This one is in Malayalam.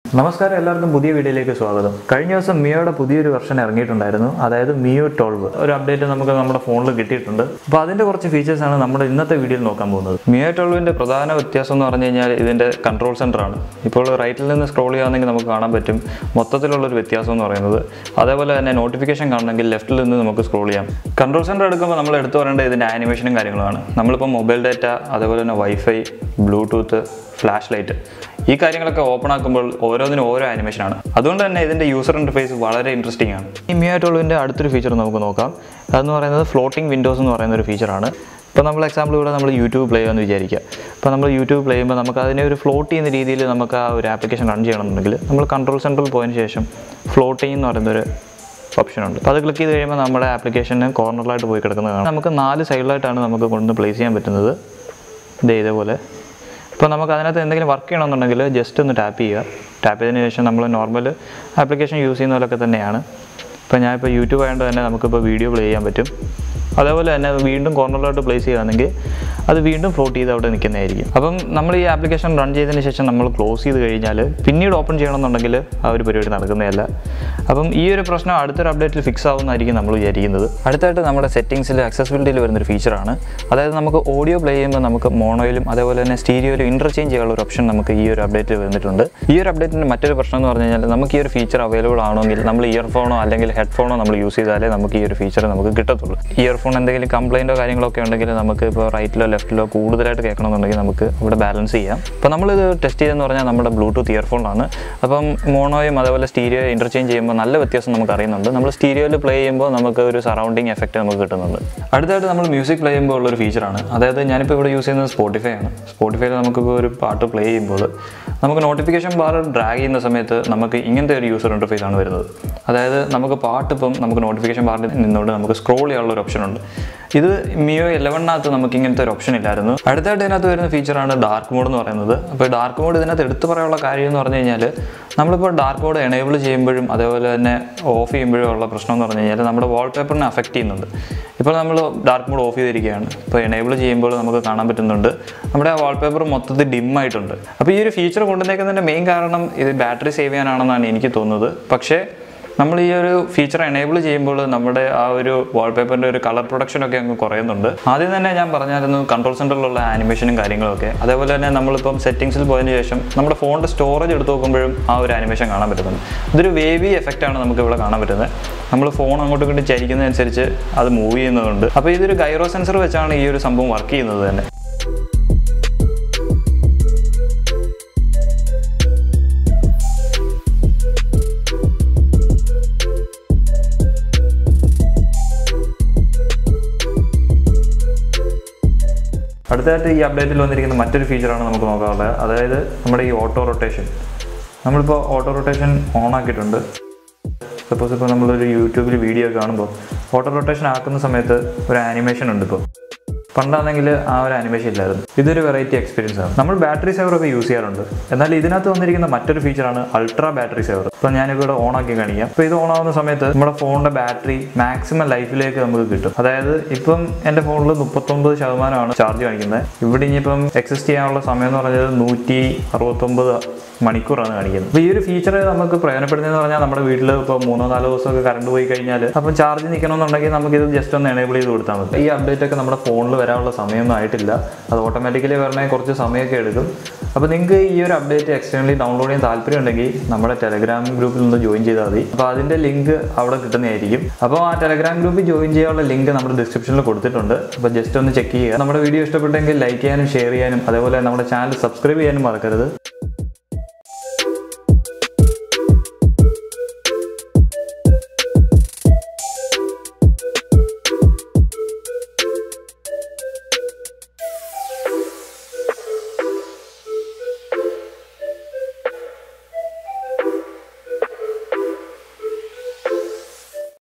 നമസ്കാരം എല്ലാവർക്കും പുതിയ വീഡിയോയിലേക്ക് സ്വാഗതം കഴിഞ്ഞ ദിവസം മിയോയുടെ പുതിയൊരു വെർഷൻ ഇറങ്ങിയിട്ടുണ്ടായിരുന്നു അതായത് മിയോ ട്വൽവ് ഒരു അപ്ഡേറ്റ് നമുക്ക് നമ്മുടെ ഫോണിൽ കിട്ടിയിട്ടുണ്ട് അപ്പോൾ അതിൻ്റെ കുറച്ച് ഫീച്ചേഴ്സാണ് നമ്മുടെ ഇന്നത്തെ വീഡിയോയിൽ നോക്കാൻ പോകുന്നത് മിയോ ട്വൽവിൻ്റെ പ്രധാന വ്യത്യാസം എന്ന് പറഞ്ഞു കഴിഞ്ഞാൽ ഇതിൻ്റെ കൺട്രോൾ സെൻറ്റർ ആണ് ഇപ്പോൾ റൈറ്റിൽ നിന്ന് സ്ക്രോൾ ചെയ്യുകയാണെങ്കിൽ നമുക്ക് കാണാൻ പറ്റും മൊത്തത്തിലുള്ളൊരു വ്യത്യാസം എന്ന് പറയുന്നത് അതേപോലെ തന്നെ നോട്ടിഫിക്കേഷൻ കാണണമെങ്കിൽ ലെഫ്റ്റിൽ നിന്ന് നമുക്ക് സ്ക്രോൾ ചെയ്യാം കൺട്രോൾ സെൻറ്റർ എടുക്കുമ്പോൾ നമ്മൾ എടുത്തു പറയേണ്ടത് ഇതിൻ്റെ ആനിമേഷനും കാര്യങ്ങളുമാണ് നമ്മളിപ്പോൾ മൊബൈൽ ഡാറ്റ അതേപോലെ തന്നെ വൈഫൈ ബ്ലൂടൂത്ത് ഫ്ലാഷ് ലൈറ്റ് ഈ കാര്യങ്ങളൊക്കെ ഓപ്പൺ ആക്കുമ്പോൾ ഓരോന്നിനും ഓരോ ആനിമേഷനാണ് അതുകൊണ്ട് തന്നെ ഇതിൻ്റെ യൂസർ ഇൻ്റർഫേസ് വളരെ ഇൻട്രസ്റ്റിംഗ് ആണ് ഈ മിയോ ടോളുവിൻ്റെ അടുത്തൊരു ഫീച്ചർ നമുക്ക് നോക്കാം അതെന്ന് പറയുന്നത് ഫ്ലോട്ടിംഗ് വിൻഡോസ് എന്ന് പറയുന്ന ഒരു ഫീച്ചറാണ് ഇപ്പോൾ നമ്മൾ എക്സാമ്പിൾ ഇവിടെ നമ്മൾ യൂട്യൂബ് പ്ലേ ചെയ്യുമെന്ന് വിചാരിക്കുക അപ്പോൾ നമ്മൾ യൂട്യൂബ് പ്ലേ ചെയ്യുമ്പോൾ നമുക്ക് അതിനെ ഒരു ഫ്ലോട്ട് ചെയ്യുന്ന രീതിയിൽ നമുക്ക് ആ ഒരു ആപ്ലിക്കേഷൻ റൺ ചെയ്യണമെന്നുണ്ടെങ്കിൽ നമ്മൾ കൺട്രോൾ സെൻറ്ററിൽ പോയതിന് ശേഷം ഫ്ലോട്ടിംഗ് എന്ന് പറയുന്നൊരു ഓപ്ഷൻ ഉണ്ട് അപ്പോൾ അത് ക്ലിക്ക് ചെയ്ത് കഴിയുമ്പോൾ നമ്മുടെ ആപ്ലിക്കേഷന് കോർണറിലായിട്ട് പോയി കിടക്കുന്നത് കാണാം നമുക്ക് നാല് സൈഡിലായിട്ടാണ് നമുക്ക് കൊണ്ട് പ്ലേസ് ചെയ്യാൻ പറ്റുന്നത് ദേ ഇതേപോലെ ഇപ്പോൾ നമുക്ക് അതിനകത്ത് എന്തെങ്കിലും വർക്ക് ചെയ്യണമെന്നുണ്ടെങ്കിൽ ജസ്റ്റ് ഒന്ന് ടാപ്പ് ചെയ്യുക ടാപ്പ് ചെയ്തതിന് ശേഷം നമ്മൾ നോർമൽ ആപ്ലിക്കേഷൻ യൂസ് ചെയ്യുന്ന പോലൊക്കെ തന്നെയാണ് ഇപ്പോൾ ഞാനിപ്പോൾ യൂട്യൂബ് ആയതുകൊണ്ട് തന്നെ നമുക്കിപ്പോൾ വീഡിയോ പ്ലേ ചെയ്യാൻ പറ്റും അതേപോലെ തന്നെ വീണ്ടും കോർണറിലോട്ട് പ്ലേസ് ചെയ്യുകയാണെങ്കിൽ അത് വീണ്ടും ഫ്ലോട്ട് ചെയ്ത് അവിടെ നിൽക്കുന്നതായിരിക്കും അപ്പം നമ്മൾ ഈ ആപ്ലിക്കേഷൻ റൺ ചെയ്തതിന് ശേഷം നമ്മൾ ക്ലോസ് ചെയ്ത് കഴിഞ്ഞാൽ പിന്നീട് ഓപ്പൺ ചെയ്യണമെന്നുണ്ടെങ്കിൽ ആ ഒരു പരിപാടി നടക്കുന്നതല്ല അപ്പം ഈ ഒരു പ്രശ്നം അടുത്തൊരു അപ്ഡേറ്റിൽ ഫിക്സ് ആവുമെന്നായിരിക്കും നമ്മൾ വിചാരിക്കുന്നത് അടുത്തായിട്ട് നമ്മുടെ സെറ്റിംഗ്സിൽ അക്സസിബിലിറ്റിയിൽ വരുന്നൊരു ഫീച്ചറാണ് അതായത് നമുക്ക് ഓഡിയോ പ്ലേ ചെയ്യുമ്പോൾ നമുക്ക് മോണോയിലും അതേപോലെ തന്നെ സ്റ്റീരിയോയിലും ഇൻ്റർചേഞ്ച് ചെയ്യാനുള്ള ഒരു ഓപ്ഷൻ നമുക്ക് ഈ ഒരു അപ്ഡേറ്റിൽ വന്നിട്ടുണ്ട് ഈ ഒരു അപ്ഡേറ്റിൻ്റെ മറ്റൊരു പ്രശ്നം എന്ന് പറഞ്ഞു കഴിഞ്ഞാൽ നമുക്ക് ഈ ഒരു ഫീച്ചർ അവൈലബിൾ ആണെങ്കിൽ നമ്മൾ ഇയർഫോണോ അല്ലെങ്കിൽ ഹെഡ്ഫോണോ നമ്മൾ യൂസ് ചെയ്താലേ നമുക്ക് ഈ ഒരു ഫീച്ചർ നമുക്ക് കിട്ടത്തുള്ളൂ ഇയർഫോൺ എന്തെങ്കിലും കംപ്ലൈൻറ്റോ കാര്യങ്ങളൊക്കെ ഉണ്ടെങ്കിൽ നമുക്ക് ഇപ്പോൾ റൈറ്റിലോ ലെഫ്റ്റിലോ കൂടുതലായിട്ട് കേൾക്കണമെന്നുണ്ടെങ്കിൽ നമുക്ക് ഇവിടെ ബാലൻസ് ചെയ്യാം അപ്പോൾ നമ്മളിത് ടെസ്റ്റ് ചെയ്തെന്ന് പറഞ്ഞാൽ നമ്മുടെ ബ്ലൂടൂത്ത് ഇയർഫോണാണ് അപ്പം മോണോയും അതേപോലെ സ്റ്റീരിയോ ഇൻ്റർചേഞ്ച് ചെയ്യുമ്പോൾ നല്ല വ്യത്യാസം നമുക്ക് അറിയുന്നുണ്ട് നമ്മൾ സ്റ്റീരിയോയിൽ പ്ലേ ചെയ്യുമ്പോൾ നമുക്ക് ഒരു സറൗണ്ടിങ് എഫക്റ്റ് നമുക്ക് കിട്ടുന്നുണ്ട് അടുത്തായിട്ട് നമ്മൾ മ്യൂസിക് പ്ലേ ചെയ്യുമ്പോൾ ഉള്ളൊരു ഫീച്ചറാണ് അതായത് ഞാനിപ്പോൾ ഇവിടെ യൂസ് ചെയ്യുന്നത് സ്പോട്ടിഫൈ ആണ് സ്പോട്ടിഫൈയിൽ നമുക്കിപ്പോൾ ഒരു പാട്ട് പ്ലേ ചെയ്യുമ്പോൾ നമുക്ക് നോട്ടിഫിക്കേഷൻ ബാർ ഡ്രാഗ് ചെയ്യുന്ന സമയത്ത് നമുക്ക് ഇങ്ങനത്തെ ഒരു യൂസർ ഇൻ്റർഫേസ് ആണ് വരുന്നത് അതായത് നമുക്ക് പാട്ട് ഇപ്പം നമുക്ക് നോട്ടിഫിക്കേഷൻ ബാറിൽ നിന്നുകൊണ്ട് നമുക്ക് സ്ക്രോൾ ചെയ്യാനുള്ള ഒരു ഓപ്ഷൻ ഉണ്ട് ഇത് മിയോ ഇലവണിനകത്ത് നമുക്ക് ഇങ്ങനത്തെ ഒരു ഓപ്ഷൻ ഇല്ലായിരുന്നു അടുത്തായിട്ട് ഇതിനകത്ത് വരുന്ന ഫീച്ചറാണ് ഡാർക്ക് മോഡ് എന്ന് പറയുന്നത് അപ്പോൾ ഡാർക്ക് മോഡ് ഇതിനകത്ത് എടുത്തു പറയാനുള്ള കാര്യം എന്ന് പറഞ്ഞു കഴിഞ്ഞാൽ നമ്മളിപ്പോൾ ഡാർക്ക് മോഡ് എനേബിൾ ചെയ്യുമ്പോഴും അതേപോലെ തന്നെ ഓഫ് ചെയ്യുമ്പോഴും ഉള്ള പ്രശ്നം എന്ന് പറഞ്ഞു കഴിഞ്ഞാൽ നമ്മുടെ വാൾപേപ്പറിനെ അഫക്റ്റ് ചെയ്യുന്നുണ്ട് ഇപ്പോൾ നമ്മൾ ഡാർക്ക് മോഡ് ഓഫ് ചെയ്തിരിക്കുകയാണ് ഇപ്പോൾ എനേബിൾ ചെയ്യുമ്പോൾ നമുക്ക് കാണാൻ പറ്റുന്നുണ്ട് നമ്മുടെ ആ വാൾപേപ്പർ മൊത്തത്തിൽ ഡിം ആയിട്ടുണ്ട് അപ്പോൾ ഈ ഒരു ഫീച്ചർ കൊണ്ടുവന്നേക്കുന്നതിൻ്റെ മെയിൻ കാരണം ഇത് ബാറ്ററി സേവ് ചെയ്യാനാണെന്നാണ് എനിക്ക് തോന്നുന്നത് പക്ഷേ നമ്മൾ ഈ ഒരു ഫീച്ചർ എനേബിൾ ചെയ്യുമ്പോൾ നമ്മുടെ ആ ഒരു വാൾപേപ്പറിൻ്റെ ഒരു കളർ പ്രൊഡക്ഷൻ ഒക്കെ അങ്ങ് കുറയുന്നുണ്ട് ആദ്യം തന്നെ ഞാൻ പറഞ്ഞായിരുന്നു കൺട്രോൾ സെൻറ്ററിലുള്ള ആനിമേഷനും കാര്യങ്ങളൊക്കെ അതേപോലെ തന്നെ നമ്മളിപ്പം സെറ്റിംഗ്സിൽ പോയതിന് ശേഷം നമ്മുടെ ഫോണിൻ്റെ സ്റ്റോറേജ് എടുത്ത് നോക്കുമ്പോഴും ആ ഒരു ആനിമേഷൻ കാണാൻ പറ്റുന്നുണ്ട് ഇതൊരു വേവി എഫക്റ്റ് ആണ് നമുക്ക് ഇവിടെ കാണാൻ പറ്റുന്നത് നമ്മൾ ഫോൺ അങ്ങോട്ടും ഇങ്ങോട്ടും ചരിക്കുന്നതനുസരിച്ച് അത് മൂവ് ചെയ്യുന്നതുണ്ട് അപ്പോൾ ഇതൊരു ഗൈറോ സെൻസർ വെച്ചാണ് ഈ ഒരു സംഭവം വർക്ക് ചെയ്യുന്നത് തന്നെ അടുത്തതായിട്ട് ഈ അപ്ഡേറ്റിൽ വന്നിരിക്കുന്ന മറ്റൊരു ഫീച്ചറാണ് നമുക്ക് നോക്കാനുള്ളത് അതായത് നമ്മുടെ ഈ ഓട്ടോ റൊട്ടേഷൻ നമ്മളിപ്പോൾ ഓട്ടോ റൊട്ടേഷൻ ഓൺ ആക്കിയിട്ടുണ്ട് സപ്പോസ് ഇപ്പോൾ നമ്മളൊരു യൂട്യൂബിൽ വീഡിയോ കാണുമ്പോൾ ഓട്ടോ റൊട്ടേഷൻ ആക്കുന്ന സമയത്ത് ഒരു ആനിമേഷൻ ഉണ്ട് ഇപ്പോൾ പണ്ടാണെങ്കിൽ ആ ഒരു ആനിമേഷൻ ഇല്ലായിരുന്നു ഇതൊരു വെറൈറ്റി എക്സ്പീരിയൻസ് ആണ് നമ്മൾ ബാറ്ററി സേവർ ഒക്കെ യൂസ് ചെയ്യാറുണ്ട് എന്നാൽ ഇതിനകത്ത് വന്നിരിക്കുന്ന മറ്റൊരു ഫീച്ചറാണ് അൾട്രാ ബാറ്ററി സേവർ ഇപ്പോൾ ഞാനിവിടെ ഓൺ ആക്കി കാണിക്കാം അപ്പോൾ ഇത് ഓൺ ആവുന്ന സമയത്ത് നമ്മുടെ ഫോണിന്റെ ബാറ്ററി മാക്സിമം ലൈഫിലേക്ക് നമുക്ക് കിട്ടും അതായത് ഇപ്പം എൻ്റെ ഫോണിൽ മുപ്പത്തൊമ്പത് ശതമാനമാണ് ചാർജ് കാണിക്കുന്നത് ഇവിടെ ഇനിയിപ്പം എക്സിസ്റ്റ് ചെയ്യാനുള്ള സമയം എന്ന് പറഞ്ഞത് നൂറ്റി അറുപത്തൊമ്പത് മണിക്കൂറാണ് കാണിക്കുന്നത് അപ്പോൾ ഈ ഒരു ഫീച്ചർ നമുക്ക് പ്രയോജനപ്പെടുന്നതെന്ന് പറഞ്ഞാൽ നമ്മുടെ വീട്ടിൽ ഇപ്പോൾ മൂന്നോ നാലോ ദിവസമൊക്കെ കറണ്ട് പോയി കഴിഞ്ഞാൽ അപ്പം ചാർജ് നിൽക്കണമെന്നുണ്ടെങ്കിൽ നമുക്ക് ഇത് ജസ്റ്റ് ഒന്ന് എനേബിൾ ചെയ്ത് കൊടുത്താൽ മതി ഈ അപ്ഡേറ്റ് ഒക്കെ നമ്മുടെ ഫോണിൽ വരാനുള്ള സമയമൊന്നും ആയിട്ടില്ല അത് ഓട്ടോമാറ്റിക്കലി വരണമെങ്കിൽ കുറച്ച് സമയമൊക്കെ എടുക്കും അപ്പോൾ നിങ്ങൾക്ക് ഈ ഒരു അപ്ഡേറ്റ് എക്സ്റ്റേണലി ഡൗൺലോഡ് ചെയ്യാൻ താല്പര്യം ഉണ്ടെങ്കിൽ നമ്മുടെ ടെലഗ്രാം ഗ്രൂപ്പിൽ നിന്ന് ജോയിൻ ചെയ്താൽ മതി അപ്പോൾ അതിൻ്റെ ലിങ്ക് അവിടെ കിട്ടുന്നതായിരിക്കും അപ്പോൾ ആ ടെലഗ്രാം ഗ്രൂപ്പിൽ ജോയിൻ ചെയ്യാനുള്ള ലിങ്ക് നമ്മുടെ ഡിസ്ക്രിപ്ഷനിൽ കൊടുത്തിട്ടുണ്ട് അപ്പോൾ ജസ്റ്റ് ഒന്ന് ചെക്ക് ചെയ്യുക നമ്മുടെ വീഡിയോ ഇഷ്ടപ്പെട്ടെങ്കിൽ ലൈക്ക് ചെയ്യാനും ഷെയർ ചെയ്യാനും അതേപോലെ നമ്മുടെ ചാനൽ സബ്സ്ക്രൈബ് ചെയ്യാനും മറക്കരുത്